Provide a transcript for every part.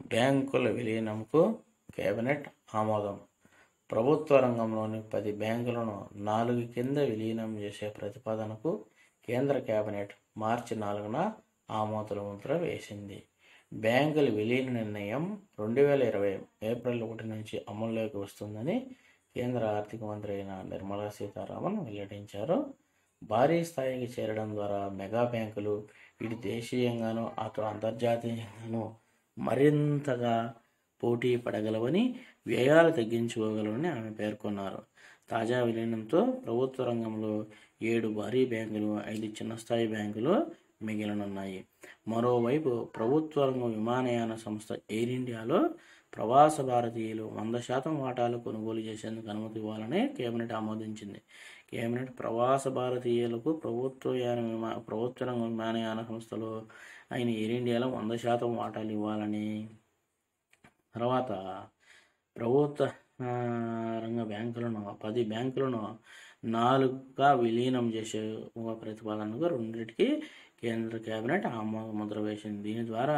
బ్యాంకుల విలీనంకు కేబినెట్ ఆమోదం ప్రభుత్వ రంగంలోని పది బ్యాంకులను నాలుగు కింద విలీనం చేసే ప్రతిపాదనకు కేంద్ర కేబినెట్ మార్చి నాలుగున ఆమోద ముద్ర వేసింది బ్యాంకుల విలీన నిర్ణయం రెండు వేల ఇరవై ఏప్రిల్ ఒకటి నుంచి అమల్లోకి వస్తుందని కేంద్ర ఆర్థిక మంత్రి అయిన నిర్మలా సీతారామన్ వెల్లడించారు భారీ స్థాయికి చేరడం ద్వారా మెగా బ్యాంకులు ఇటు దేశీయంగాను అటు అంతర్జాతీయంగాను మరింతగా పోటీ పడగలవని వ్యయాలు తగ్గించుకోగలవని ఆమె పేర్కొన్నారు తాజా విలీనంతో ప్రభుత్వ రంగంలో ఏడు భారీ బ్యాంకులు ఐదు చిన్న స్థాయి బ్యాంకులు మిగిలనున్నాయి మరోవైపు ప్రభుత్వ రంగ విమానయాన సంస్థ ఎయిర్ ఇండియాలో ప్రవాస భారతీయులు వంద శాతం వాటాలు కొనుగోలు చేసేందుకు అనుమతి ఇవ్వాలని కేబినెట్ ఆమోదించింది కేబినెట్ ప్రవాస భారతీయులకు ప్రభుత్వ యాన విమా ప్రభుత్వ రంగ విమానయాన సంస్థలో అయిన ఎయిర్ ఇండియాలో వంద శాతం వాటాలు ఇవ్వాలని తర్వాత ప్రభుత్వ ఆ, రంగ బ్యాంకులను పది బ్యాంకులను నాలుగుగా విలీనం చేసే ఒక ప్రతిపాదనకు రెండింటికి కేంద్ర కేబినెట్ ఆమోద ముద్ర వేసింది దీని ద్వారా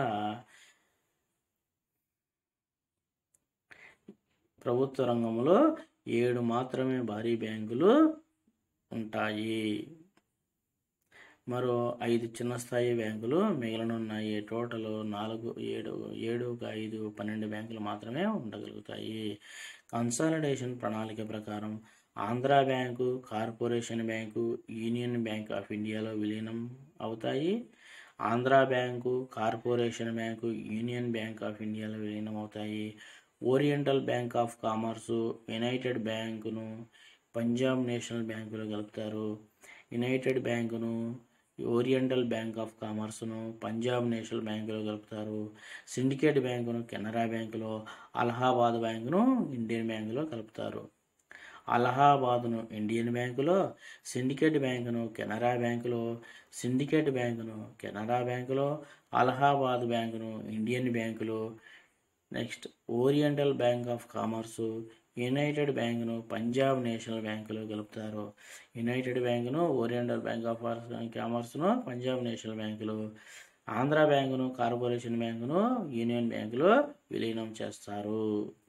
ప్రభుత్వ రంగంలో ఏడు మాత్రమే భారీ బ్యాంకులు ఉంటాయి మరో ఐదు చిన్న స్థాయి బ్యాంకులు మిగిలినున్నాయి టోటల్ నాలుగు ఏడు ఏడు ఒక ఐదు పన్నెండు బ్యాంకులు మాత్రమే ఉండగలుగుతాయి కన్సాలిడేషన్ ప్రణాళిక ప్రకారం Andhra bank corporation bank union bank of ఇండియాలో విలీనం అవుతాయి Andhra bank corporation bank union bank of ఇండియాలో విలీనం అవుతాయి oriental bank of commerce united బ్యాంకును పంజాబ్ నేషనల్ బ్యాంకులో కలుపుతారు యునైటెడ్ బ్యాంకును ఓరియంటల్ బ్యాంక్ ఆఫ్ కామర్స్ను పంజాబ్ నేషనల్ బ్యాంకులో కలుపుతారు సిండికేట్ బ్యాంకును కెనరా బ్యాంకులో అలహాబాద్ బ్యాంకును ఇండియన్ బ్యాంకులో కలుపుతారు అలహాబాద్ను ఇండియన్ బ్యాంకులో సిండికేట్ బ్యాంకును కెనరా బ్యాంకులో సిండికేట్ బ్యాంకును కెనరా బ్యాంకులో అలహాబాద్ బ్యాంకును ఇండియన్ బ్యాంకులో next oriental bank of commerce united బ్యాంకును పంజాబ్ నేషనల్ బ్యాంకులో కలుపుతారు యునైటెడ్ బ్యాంకును ఓరియంటల్ బ్యాంక్ ఆఫ్ కామర్స్ను పంజాబ్ నేషనల్ బ్యాంకులో ఆంధ్ర బ్యాంకును కార్పొరేషన్ బ్యాంకును యూనియన్ బ్యాంకులో విలీనం చేస్తారు